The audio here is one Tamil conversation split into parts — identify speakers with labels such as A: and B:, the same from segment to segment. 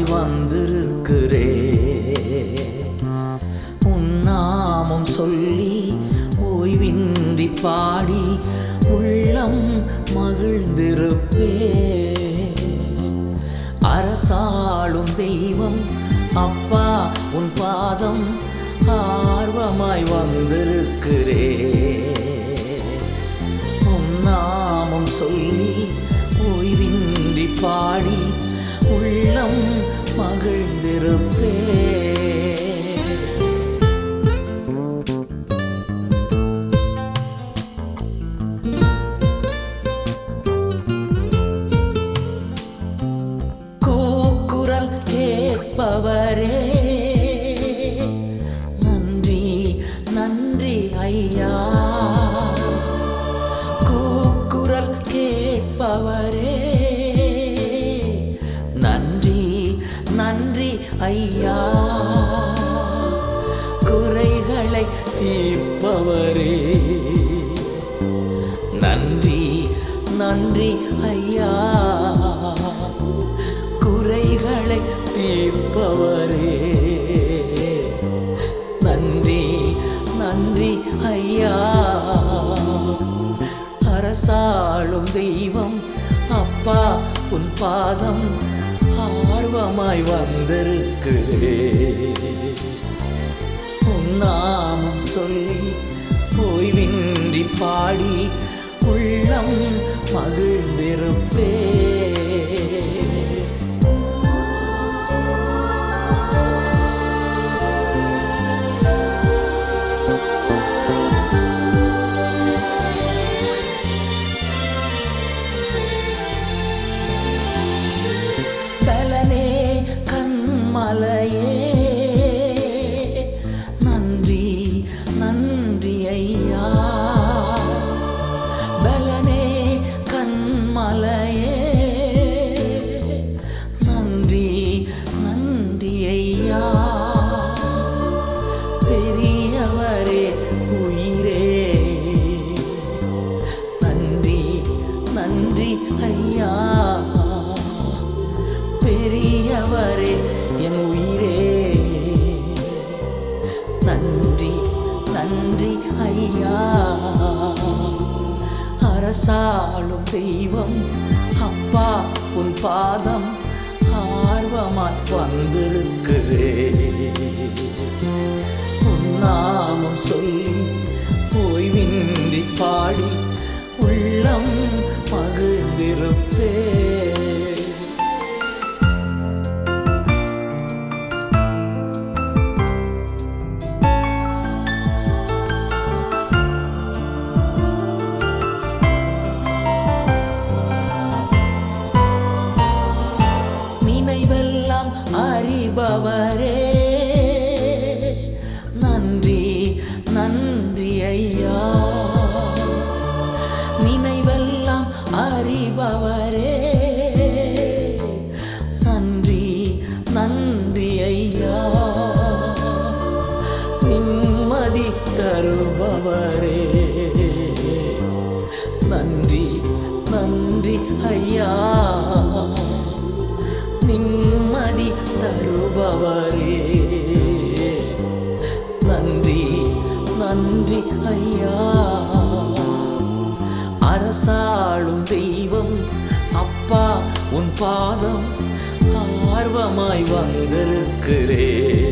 A: ஆர்வமாய் வந்திருக்கிறே உன் நாமம் சொல்லி ஓய்வின்றி பாடி உள்ளம் மகிழ்ந்திருப்பே அரசாளும் தெய்வம் அப்பா உன் பாதம் ஆர்வமாய் வந்திருக்கிறே உன் நாமம் சொல்லி ஓய்வின்றி பாடி உள்ளம் மகிழ்ந்திருப்பே கூக்குரல் கேட்பவரே நன்றி நன்றி ஐயா கூக்குரல் கேட்பவரே நன்றி நன்றி ஐயா குறைகளை தீர்ப்பவரே நன்றி நன்றி ஐயா குறைகளை தீர்ப்பவரே நன்றி நன்றி ஐயா அரசாளும் தெய்வம் அப்பா உன் பாதம் ஆர்வமாய் வந்திருக்கிறே உன் நாமம் சொல்லி ஓய்வின்றி பாடி உள்ளம் மகிழ்ந்திருப்பே பலனே கண்மலையே நன்றி நன்றி ஐயா பலனே கண்மலையே நன்றி நன்றி ஐயா பெரியவரே உயிரே நன்றி நன்றி ஐயா பெரியவரே என் உயிரே நன்றி நன்றி ஐயா அரசாளும் தெய்வம் அப்பா உன் பாதம் ஆர்வமாய் வந்திருக்கிறே உன் நாமம் சொல்லி ஓய்வின்றி பாடி உள்ளம் மகிழ்ந்திருப்பே நினைவெல்லாம் அறிபவரே நன்றி நன்றி ஐயா நினைவெல்லாம் அறிபவரே நன்றி நன்றி ஐயா நிம்மதி தருபவரே நன்றி நன்றி ஐயா நிம்மதி தருபவரே நன்றி நன்றி ஐயா அரசாளும் தெய்வம் அப்பா உன் பாதம் ஆர்வமாய் வந்திருக்கிறே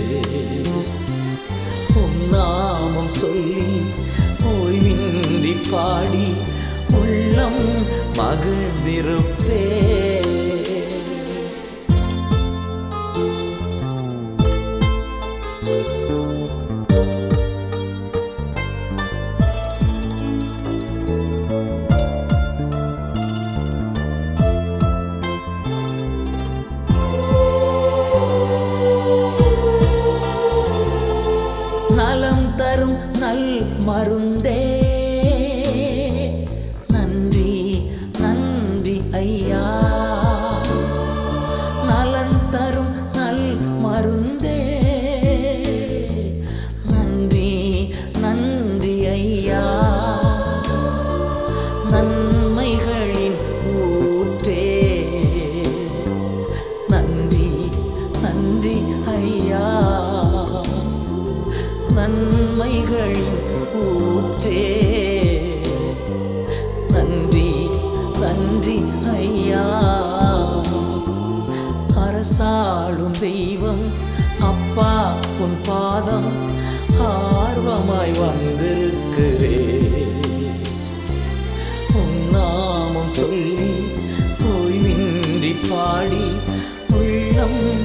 A: உன் நாமம் சொல்லி ஓய்வின்றி பாடி உள்ளம் மகிழ்ந்திருப்பே நலம் தரும் நல் மருந்தே நன்றி நன்றி ஐயா அரசாளும் தெய்வம் அப்பா உன் பாதம் ஆர்வமாய் வந்திருக்கிறே உன் நாமம் சொல்லி ஓய்வின்றி பாடி உள்ளம்